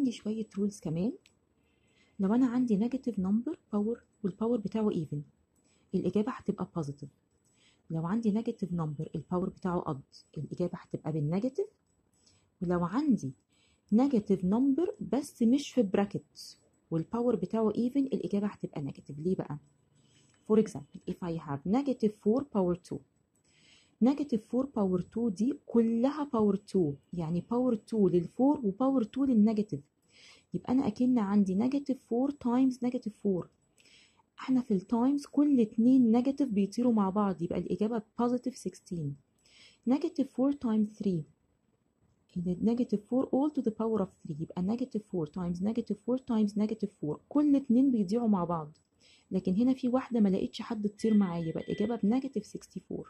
عندي شوية رولز كمان لو أنا عندي نيجاتيف نمبر باور والباور بتاعه ايفن الإجابة هتبقى بوزيتيف لو عندي نيجاتيف نمبر الباور بتاعه odd الإجابة هتبقى بالنيجاتيف ولو عندي نيجاتيف نمبر بس مش في براكت والباور بتاعه even الإجابة هتبقى نيجاتيف ليه بقى؟ For example if I have negative 4 power 2 negative 4 power 2 دي كلها power 2 يعني power 2 لل 4 و power 2 للنيجاتيف يبقى أنا أكن عندي negative 4 times negative 4 احنا في التايمز كل اتنين نيجاتيف بيطيروا مع بعض يبقى الإجابة positive 16 negative 4 times 3 negative 4 all to the power of 3 يبقى negative 4 times negative 4 times negative 4 كل اتنين بيضيعوا مع بعض لكن هنا في واحدة ما لقيتش حد تطير معايا يبقى الإجابة بنيجاتيف 64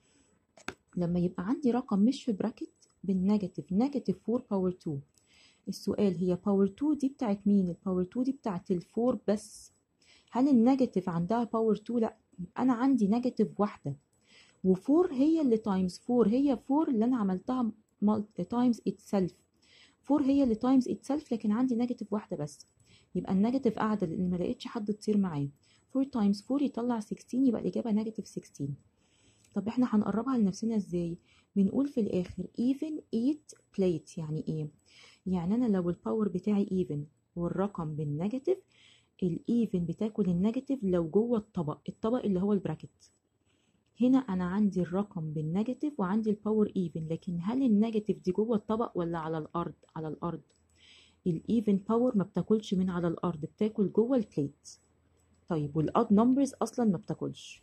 لما يبقى عندي رقم مش في براكت بالنيجاتيف نيجاتيف 4 باور 2 السؤال هي باور 2 دي بتاعت مين الباور 2 دي بتاعت الفور بس هل النيجاتيف عندها باور 2 لا انا عندي نيجاتيف واحده و4 هي اللي تايمز 4 هي 4 اللي انا عملتها تايمز اتسلف 4 هي اللي تايمز اتسلف لكن عندي نيجاتيف واحده بس يبقى النيجاتيف قاعده لان ما لقيتش حد تطير معايا 4 تايمز 4 يطلع 16 يبقى الاجابه نيجاتيف 16 طب احنا هنقربها لنفسنا ازاي بنقول في الاخر even 8 plate يعني ايه يعني انا لو الباور بتاعي even والرقم بالنيجاتيف الايفن بتاكل النيجاتيف لو جوه الطبق الطبق اللي هو البراكت هنا انا عندي الرقم بالنيجاتيف وعندي الباور ايفن لكن هل النيجاتيف دي جوه الطبق ولا على الارض على الارض الايفن باور ما بتاكلش من على الارض بتاكل جوه البليت طيب والاد نمبرز اصلا ما بتاكلش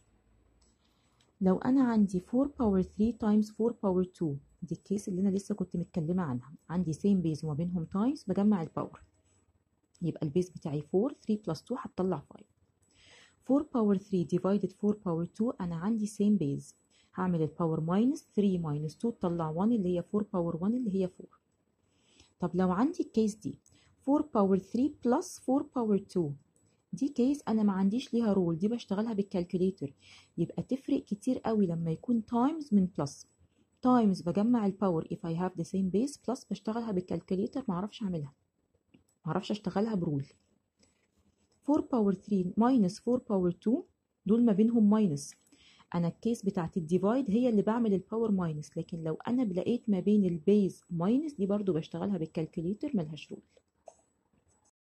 لو انا عندي 4 باور 3 تايمز 4 باور 2 دي الكيس اللي انا لسه كنت متكلمه عنها عندي سيم بيز وما بينهم تايمز بجمع الباور يبقى البيز بتاعي 4 3 بلس 2 هتطلع 5 4 باور 3 divided 4 باور 2 انا عندي same base هعمل الباور ماينس 3 ماينس 2 تطلع 1 اللي هي 4 باور 1 اللي هي 4 طب لو عندي الكيس دي 4 باور 3 بلس 4 باور 2 دي كيس انا ما عنديش ليها رول دي بشتغلها بالكالكوليتر يبقى تفرق كتير قوي لما يكون تايمز من بلس تايمز بجمع الباور if I have the same base بلس بشتغلها بالكالكوليتر ما اعرفش اعملها معرفش اشتغلها برول 4 باور 3 ماينس 4 باور 2 دول ما بينهم ماينس انا الكيس بتاعت الديفايد هي اللي بعمل الباور ماينس لكن لو انا لقيت ما بين البيز ماينس دي برضو بشتغلها بالكالكوليتر ملهاش رول